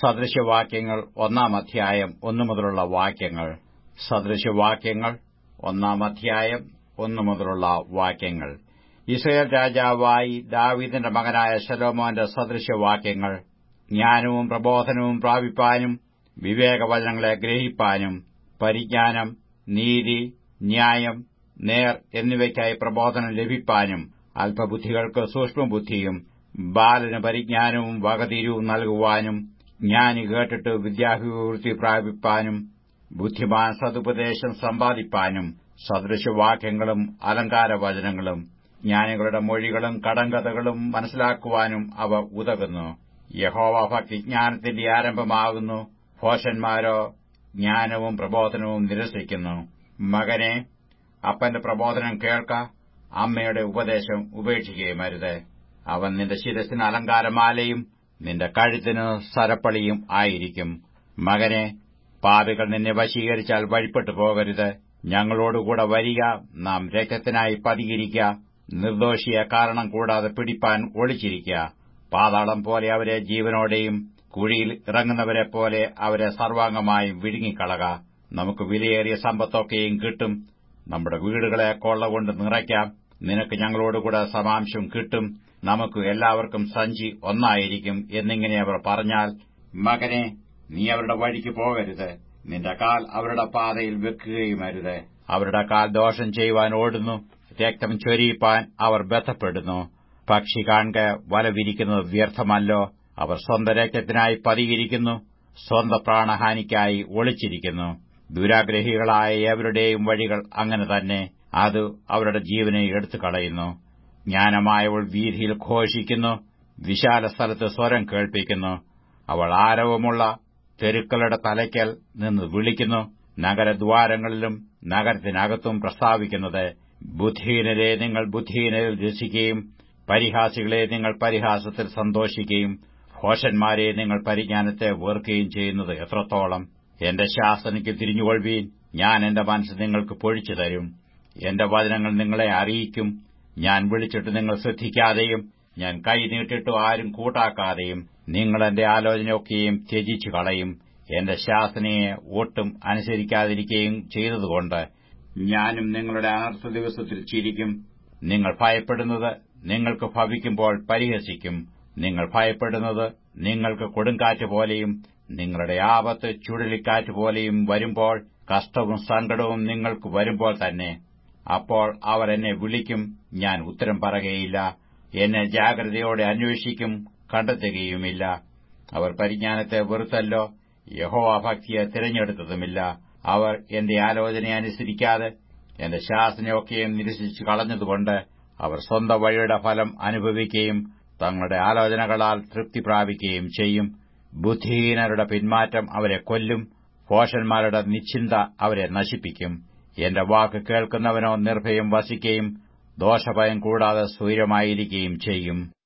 സദൃശവാക്യങ്ങൾ ഒന്നാം അധ്യായം ഒന്നു മുതലുള്ള വാക്യങ്ങൾ സദൃശവാക്യങ്ങൾ ഒന്നാം അധ്യായം ഒന്നു മുതലുള്ള വാക്യങ്ങൾ ഇസ്രയേൽ രാജാവായി ദാവീദിന്റെ മകനായ ശലോമോന്റെ സദൃശവാക്യങ്ങൾ ജ്ഞാനവും പ്രബോധനവും പ്രാപിപ്പാനും വിവേകവചനങ്ങളെ ഗ്രഹിപ്പാനും പരിജ്ഞാനം നീതി ന്യായം നേർ എന്നിവയ്ക്കായി പ്രബോധനം ലഭിപ്പാനും അല്പബുദ്ധികൾക്ക് സൂക്ഷ്മബുദ്ധിയും ബാലന് പരിജ്ഞാനവും വകതിരിവും നൽകുവാനും ജ്ഞാനി കേട്ടിട്ട് വിദ്യാഭിവൃദ്ധി പ്രാപിപ്പാനും ബുദ്ധിമാൻ സതുപദേശം സമ്പാദിപ്പാനും സദൃശവാക്യങ്ങളും അലങ്കാരവചനങ്ങളും ജ്ഞാനികളുടെ മൊഴികളും കടങ്കഥകളും മനസ്സിലാക്കുവാനും അവ ഉതകുന്നു യഹോവ ഭക്തി ജ്ഞാനത്തിന്റെ ആരംഭമാകുന്നു ഭോഷന്മാരോ ജ്ഞാനവും പ്രബോധനവും നിരസിക്കുന്നു മകനെ അപ്പന്റെ പ്രബോധനം കേൾക്ക അമ്മയുടെ ഉപദേശം ഉപേക്ഷിക്കുകയും അരുത് അവൻ നിന്റെ ശിരസിന് അലങ്കാരമാലയും നിന്റെ കഴുത്തിന് സരപ്പളിയും ആയിരിക്കും മകനെ പാപികൾ നിന്നെ വശീകരിച്ചാൽ വഴിപ്പെട്ടു പോകരുത് ഞങ്ങളോടുകൂടെ വരിക നാം രക്തത്തിനായി പതിയിരിക്ക നിർദോഷിയെ കാരണം കൂടാതെ പിടിപ്പാൻ ഒളിച്ചിരിക്കുക പാതാളം പോലെ അവരെ ജീവനോടെയും കുഴിയിൽ ഇറങ്ങുന്നവരെ പോലെ അവരെ സർവാംഗമായും വിഴുങ്ങിക്കളക നമുക്ക് വിലയേറിയ സമ്പത്തൊക്കെയും കിട്ടും നമ്മുടെ വീടുകളെ കൊള്ളകൊണ്ട് നിറയ്ക്കാം നിനക്ക് ഞങ്ങളോടുകൂടെ സമാംശം കിട്ടും നമുക്ക് എല്ലാവർക്കും സഞ്ചി ഒന്നായിരിക്കും എന്നിങ്ങനെ അവർ പറഞ്ഞാൽ മകനെ നീ അവരുടെ വഴിക്ക് പോകരുത് നിന്റെ കാൽ അവരുടെ പാതയിൽ വെക്കുകയും അരുത് അവരുടെ കാൽ ദോഷം ചെയ്യുവാൻ ഓടുന്നു രക്തം ചൊരിയിപ്പാൻ അവർ ബന്ധപ്പെടുന്നു പക്ഷി കാണുക വല വിരിക്കുന്നത് വ്യർത്ഥമല്ലോ അവർ സ്വന്തം രക്തത്തിനായി പതിയിരിക്കുന്നു സ്വന്തം പ്രാണഹാനിക്കായി ഒളിച്ചിരിക്കുന്നു ദുരാഗ്രഹികളായ എവരുടെയും വഴികൾ അങ്ങനെ തന്നെ അത് അവരുടെ ജീവനെ എടുത്തു കളയുന്നു ജ്ഞാനമായവൾ വീതിയിൽ ഘോഷിക്കുന്നു വിശാല സ്ഥലത്ത് സ്വരം കേൾപ്പിക്കുന്നു അവൾ ആരവമുള്ള തെരുക്കളുടെ തലയ്ക്കൽ നിന്ന് വിളിക്കുന്നു നഗരദ്വാരങ്ങളിലും നഗരത്തിനകത്തും പ്രസ്താവിക്കുന്നത് ബുദ്ധിഹീനരെ നിങ്ങൾ ബുദ്ധിഹീനരിൽ രസിക്കുകയും പരിഹാസികളെ നിങ്ങൾ പരിഹാസത്തിൽ സന്തോഷിക്കുകയും ഭോഷന്മാരെ നിങ്ങൾ പരിജ്ഞാനത്തെ വെറുക്കുകയും ചെയ്യുന്നത് എത്രത്തോളം എന്റെ ശാസനയ്ക്ക് തിരിഞ്ഞുകൊള്ളുവീൻ ഞാൻ എന്റെ മനസ്സ് നിങ്ങൾക്ക് പൊഴിച്ചു തരും എന്റെ വചനങ്ങൾ നിങ്ങളെ അറിയിക്കും ഞാൻ വിളിച്ചിട്ട് നിങ്ങൾ ശ്രദ്ധിക്കാതെയും ഞാൻ കൈ നീട്ടിട്ടു ആരും കൂട്ടാക്കാതെയും നിങ്ങൾ എന്റെ ആലോചനയൊക്കെയും ത്യജിച്ചു കളയും എന്റെ ശാസനയെ ഒട്ടും അനുസരിക്കാതിരിക്കുകയും ചെയ്തതുകൊണ്ട് ഞാനും നിങ്ങളുടെ അനർത്ഥ ദിവസത്തിൽ ചിരിക്കും നിങ്ങൾ ഭയപ്പെടുന്നത് നിങ്ങൾക്ക് ഭവിക്കുമ്പോൾ പരിഹസിക്കും നിങ്ങൾ ഭയപ്പെടുന്നത് നിങ്ങൾക്ക് കൊടുങ്കാറ്റ് പോലെയും നിങ്ങളുടെ ആപത്ത് ചുഴലിക്കാറ്റ് പോലെയും വരുമ്പോൾ കഷ്ടവും സങ്കടവും നിങ്ങൾക്ക് വരുമ്പോൾ തന്നെ അപ്പോൾ അവർ എന്നെ വിളിക്കും ഞാൻ ഉത്തരം പറയുകയില്ല എന്നെ ജാഗ്രതയോടെ അന്വേഷിക്കും കണ്ടെത്തുകയുമില്ല അവർ പരിജ്ഞാനത്തെ വെറുത്തല്ലോ യഹോവാഭക്തിയെ തിരഞ്ഞെടുത്തതുമില്ല അവർ എന്റെ ആലോചന അനുസരിക്കാതെ എന്റെ ശാസനയൊക്കെയും നിരസിച്ചു കളഞ്ഞതുകൊണ്ട് അവർ സ്വന്തം വഴിയുടെ ഫലം അനുഭവിക്കുകയും തങ്ങളുടെ ആലോചനകളാൽ തൃപ്തി പ്രാപിക്കുകയും ചെയ്യും ബുദ്ധിഹീനരുടെ പിന്മാറ്റം അവരെ കൊല്ലും ഭോഷന്മാരുടെ നിശ്ചിന്ത അവരെ നശിപ്പിക്കും എന്റെ വാക്ക് കേൾക്കുന്നവനോ നിർഭയം വസിക്കുകയും ദോഷഭയം കൂടാതെ സ്വൈരമായിരിക്കുകയും ചെയ്യും